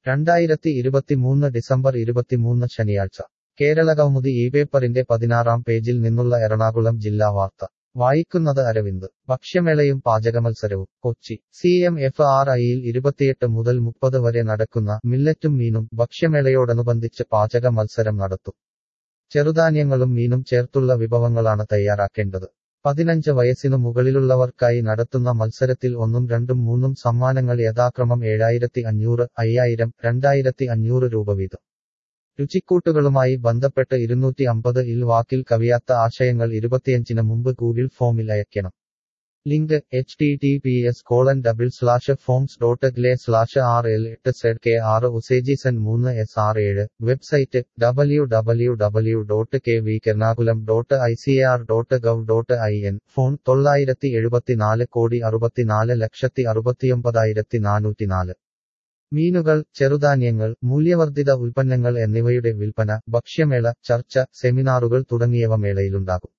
രണ്ടായിരത്തി ഇരുപത്തിമൂന്ന് ഡിസംബർ ഇരുപത്തിമൂന്ന് ശനിയാഴ്ച കേരള കൗമുദി ഈ പേപ്പറിന്റെ പതിനാറാം പേജിൽ നിന്നുള്ള എറണാകുളം ജില്ലാ വാർത്ത വായിക്കുന്നത് അരവിന്ദ് ഭക്ഷ്യമേളയും പാചകമത്സരവും Kochi C M F R ഐയിൽ ഇരുപത്തിയെട്ട് മുതൽ മുപ്പത് വരെ നടക്കുന്ന മില്ലറ്റും മീനും ഭക്ഷ്യമേളയോടനുബന്ധിച്ച് പാചക മത്സരം നടത്തും ചെറുധാന്യങ്ങളും മീനും ചേർത്തുള്ള വിഭവങ്ങളാണ് തയ്യാറാക്കേണ്ടത് പതിനഞ്ച് വയസ്സിനു മുകളിലുള്ളവർക്കായി നടത്തുന്ന മത്സരത്തിൽ ഒന്നും രണ്ടും മൂന്നും സമ്മാനങ്ങൾ യഥാക്രമം ഏഴായിരത്തി അഞ്ഞൂറ് അയ്യായിരം രണ്ടായിരത്തി അഞ്ഞൂറ് രൂപ വീതം രുചിക്കൂട്ടുകളുമായി ബന്ധപ്പെട്ട് ഇരുന്നൂറ്റി അമ്പത് ഇൽ വാക്കിൽ കവിയാത്ത ആശയങ്ങൾ ഇരുപത്തിയഞ്ചിന് മുമ്പ് ഗൂഗിൾ ഫോമിൽ അയക്കണം link H T T P S colon double slash forms dot gle slash R L എട്ട് സെഡ് കെ ആറ് ഉസേജിസൺ മൂന്ന് എസ് ആർ ഏഴ് website W W W dot K V Ernakulam dot I C R dot gov dot I N phone തൊള്ളായിരത്തി എഴുപത്തിനാല് കോടി അറുപത്തിനാല് ലക്ഷത്തി അറുപത്തിയൊമ്പതായിരത്തി നാനൂറ്റിനാല് മീനുകൾ ചെറുധാന്യങ്ങൾ മൂല്യവർദ്ധിത ഉൽപ്പന്നങ്ങൾ എന്നിവയുടെ വിൽപ്പന ഭക്ഷ്യമേള ചർച്ച സെമിനാറുകൾ തുടങ്ങിയവ മേളയിലുണ്ടാകും